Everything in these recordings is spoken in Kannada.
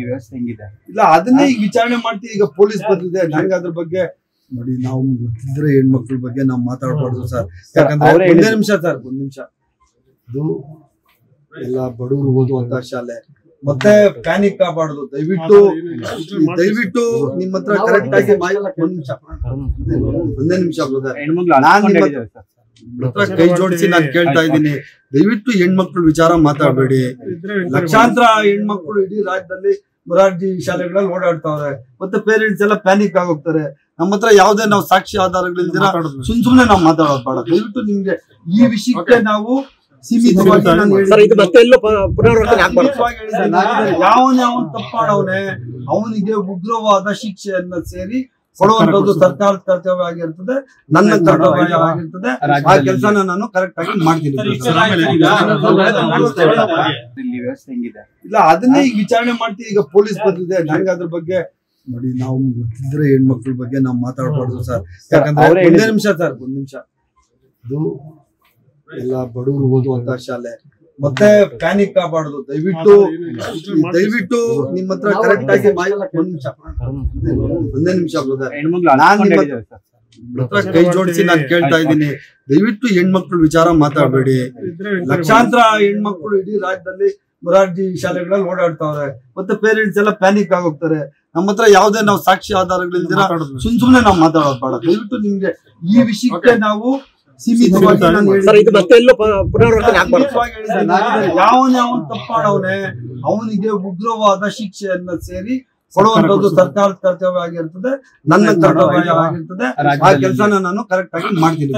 ವ್ಯವಸ್ಥೆ ಹೆಂಗಿದೆ ಇಲ್ಲ ಅದನ್ನೇ ಈಗ ವಿಚಾರಣೆ ಮಾಡ್ತೀವಿ ಈಗ ಪೊಲೀಸ್ ಬಂದಿದೆ ನಂಗೆ ಅದ್ರ ಬಗ್ಗೆ ನೋಡಿ ನಾವು ಗೊತ್ತಿದ್ರೆ ಹೆಣ್ಮಕ್ಳ ಬಗ್ಗೆ ನಾವು ಮಾತಾಡಬಾರ್ದು ಸರ್ ಯಾಕಂದ್ರೆ ಅವ್ರೇ ಒಂದೇ ಹೇಳಿದ್ದು. ನಿಮಿಷ ಸರ್ ಒಂದ್ ನಿಮಿಷ ಇದು ಎಲ್ಲ ಬಡವರು ಓದುವಂತ ಶಾಲೆ ಮತ್ತೆ ಪ್ಯಾನಿಕ್ ಆಗಬಾರ್ದು ದಯವಿಟ್ಟು ದಯವಿಟ್ಟು ನಿಮ್ಮ ಹತ್ರ ಕರೆಕ್ಟ್ ಆಗಿ ಮಾಹಿತಿ ಒಂದ್ ನಿಮಿಷ ಒಂದೇ ನಿಮಿಷ ಬ್ರದರ್ ಹೆಣ್ಮಕ್ಳು ನಾನ್ ಅಳ್ಸ್ಕೊಂಡ್ ನಿಮ್ಮ- ಹೇಳಿದ್ದಾರೆ ಸರ್ ಹತ್ರ ಕೈ ಜೋಡಿಸಿ ನಾನು ಕೇಳ್ತಾ ಇದ್ದೀನಿ ದಯವಿಟ್ಟು ಹೆಣ್ಮಕ್ಳು ವಿಚಾರ ಮಾತಾಡಬೇಡಿ ಲಕ್ಷಾಂತರ ಹೆಣ್ಮಕ್ಳು ಇಡೀ ರಾಜ್ಯದಲ್ಲಿ ಮೊರಾರ್ಜಿ ಶಾಲೆಗಳಲ್ಲಿ ಓಡಾಡ್ತಾವ್ರೆ ಮತ್ತೆ ಪೇರೆಂಟ್ಸ್ ಎಲ್ಲ ಪ್ಯಾನಿಕ್ ಆಗೋಗ್ತಾರೆ ನಮ್ಮ ಹತ್ರ ಯಾವ್ದೇ ನಾವು ಸಾಕ್ಷಿ ಆಧಾರಗಳಿಲ್ದಿರ ಸುಮ್ ಸುಮ್ನೆ ನಾವು ಮಾತಾಡೋದು ಬೇಡ ದಯವಿಟ್ಟು ನಿಮ್ಗೆ ಈ ವಿಷಯಕ್ಕೆ ನಾವು ಸೀಮಿತವಾಗಿ ನಾನು ಸರ್ ಇದು ಹೇಳಿದ್ದೀನಿ. ಮತ್ತೆ ಎಲ್ಲೂ ಪ- ಪುನರಾವರ್ತನೆ ಆಗ್ಬಾರ್ದು ಸೀಮಿತವಾಗಿ ಹೇಳಿದ್ದೀನಿ. ನಾನು ಯಾವನ್ ಯಾವನ್ ತಪ್ಪು ಮಾಡವನೆ ಅವನಿಗೆ ಉಗ್ರವಾದ ಶಿಕ್ಷೆಯನ್ನ ಸೇರಿ ಕೊಡುವಂತದ್ದು ಸರ್ಕಾರದ ಕರ್ತವ್ಯ ಆಗಿರ್ತದೆ ನನ್ನ ಕರ್ತವ್ಯ ಆಗಿರ್ತದೆ ಆ ಕೆಲಸನ ನಾನು ಕರೆಕ್ಟ್ ಆಗಿ ಮಾಡ್ತೀನಿ ಇಲ್ಲಿ ವ್ಯವಸ್ಥೆ ಹೆಂಗಿದೆ ಇಲ್ಲ ಅದನ್ನೇ ಈಗ ವಿಚಾರಣೆ ಮಾಡ್ತೀವಿ ಈಗ ಪೊಲೀಸ್ ಬಂದಿದೆ ನಂಗೆ ಅದ್ರ ಬಗ್ಗೆ ನೋಡಿ ನಾವು ಗೊತ್ತಿದ್ರೆ ಹೆಣ್ಮಕ್ಳ ಬಗ್ಗೆ ನಾವು ಮಾತಾಡಬಾರ್ದು ಸರ್ ಯಾಕಂದ್ರೆ ಅವ್ರೇ ಒಂದೇ ಹೇಳಿದ್ದು. ನಿಮಿಷ ಸರ್ ಒಂದ್ ನಿಮಿಷ ಇದು ಎಲ್ಲ ಬಡವರು ಓದುವಂತ ಶಾಲೆ ಮತ್ತೆ ಪ್ಯಾನಿಕ್ ಆಗಬಾರ್ದು ದಯವಿಟ್ಟು ದಯವಿಟ್ಟು ನಿಮ್ಮ ಹತ್ರ ಕರೆಕ್ಟ್ ಆಗಿ ಮಾಹಿತಿ ಒಂದ್ ನಿಮಿಷ ಒಂದೇ ನಿಮಿಷ ಬ್ರದರ್ ಹೆಣ್ಮಕ್ಳು ನಾನ್ ಅಳ್ಸ್ಕೊಂಡ್ ನಿಮ್ಮ- ಹೇಳಿದ್ದಾರೆ ಸರ್ ಹತ್ರ ಕೈ ಜೋಡಿಸಿ ನಾನು ಕೇಳ್ತಾ ಇದ್ದೀನಿ ದಯವಿಟ್ಟು ಹೆಣ್ಮಕ್ಳು ವಿಚಾರ ಮಾತಾಡಬೇಡಿ ಲಕ್ಷಾಂತರ ಹೆಣ್ಮಕ್ಳು ಇಡೀ ರಾಜ್ಯದಲ್ಲಿ ಮೊರಾರ್ಜಿ ಶಾಲೆಗಳಲ್ಲಿ ಓಡಾಡ್ತಾವ್ರೆ ಮತ್ತೆ ಪೇರೆಂಟ್ಸ್ ಎಲ್ಲ ಪ್ಯಾನಿಕ್ ಆಗೋಗ್ತಾರೆ ನಮ್ಮ ಹತ್ರ ಯಾವ್ದೇ ನಾವು ಸಾಕ್ಷಿ ಆಧಾರಗಳಿಲ್ದಿರ ಸುಮ್ ಸುಮ್ನೆ ನಾವು ಮಾತಾಡೋದು ಬೇಡ ದಯವಿಟ್ಟು ನಿಮ್ಗೆ ಈ ವಿಷಯಕ್ಕೆ ನಾವು ಸೀಮಿತವಾಗಿ ನಾನು ಸರ್ ಇದು ಮತ್ತೆ ಎಲ್ಲೂ ಪ- ಪುನರಾವರ್ತನೆ ಆಗ್ಬಾರ್ದು ಸೀಮಿತವಾಗಿ ಹೇಳಿದ್ದೀನಿ. ನಾನು ಯಾವನ್ ಯಾವನ್ ತಪ್ಪು ಮಾಡವನೆ ಅವನಿಗೆ ಉಗ್ರವಾದ ಶಿಕ್ಷೆಯನ್ನ ಸೇರಿ ಕೊಡುವಂತದ್ದು ಸರ್ಕಾರದ ಕರ್ತವ್ಯ ಆಗಿರ್ತದೆ ನನ್ನ ಕರ್ತವ್ಯ ಆಗಿರ್ತದೆ ಆ ಕೆಲಸನ ನಾನು ಕರೆಕ್ಟ್ ಆಗಿ ಮಾಡ್ತೀನಿ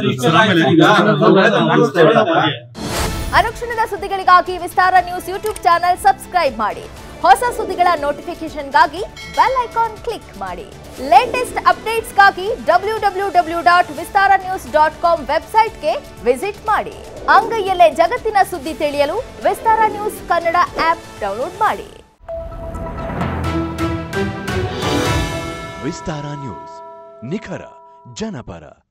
ಅನುಕ್ಷಣದ ಸುದ್ದಿಗಳಿಗಾಗಿ Vistara news YouTube channel subscribe ಮಾಡಿ ಹೊಸ ಸುದ್ದಿಗಳ ನೋಟಿಫಿಕೇಶನ್ಗಾಗಿ ಬೆಲ್ ಐಕಾನ್ ಕ್ಲಿಕ್ ಮಾಡಿ ಲೇಟೆಸ್ಟ್ ಅಪ್ಡೇಟ್ಸ್ಗಾಗಿ W W W dot Vistara news dot com ವೆಬ್ಸೈಟ್ಗೆ ವಿಸಿಟ್ ಮಾಡಿ ಅಂಗೈಯಲ್ಲೇ ಜಗತ್ತಿನ ಸುದ್ದಿ ತಿಳಿಯಲು Vistara news Kannada app download ಮಾಡಿ ವಿಸ್ತಾರ ನ್ಯೂಸ್ ನಿಖರ ಜನಪರ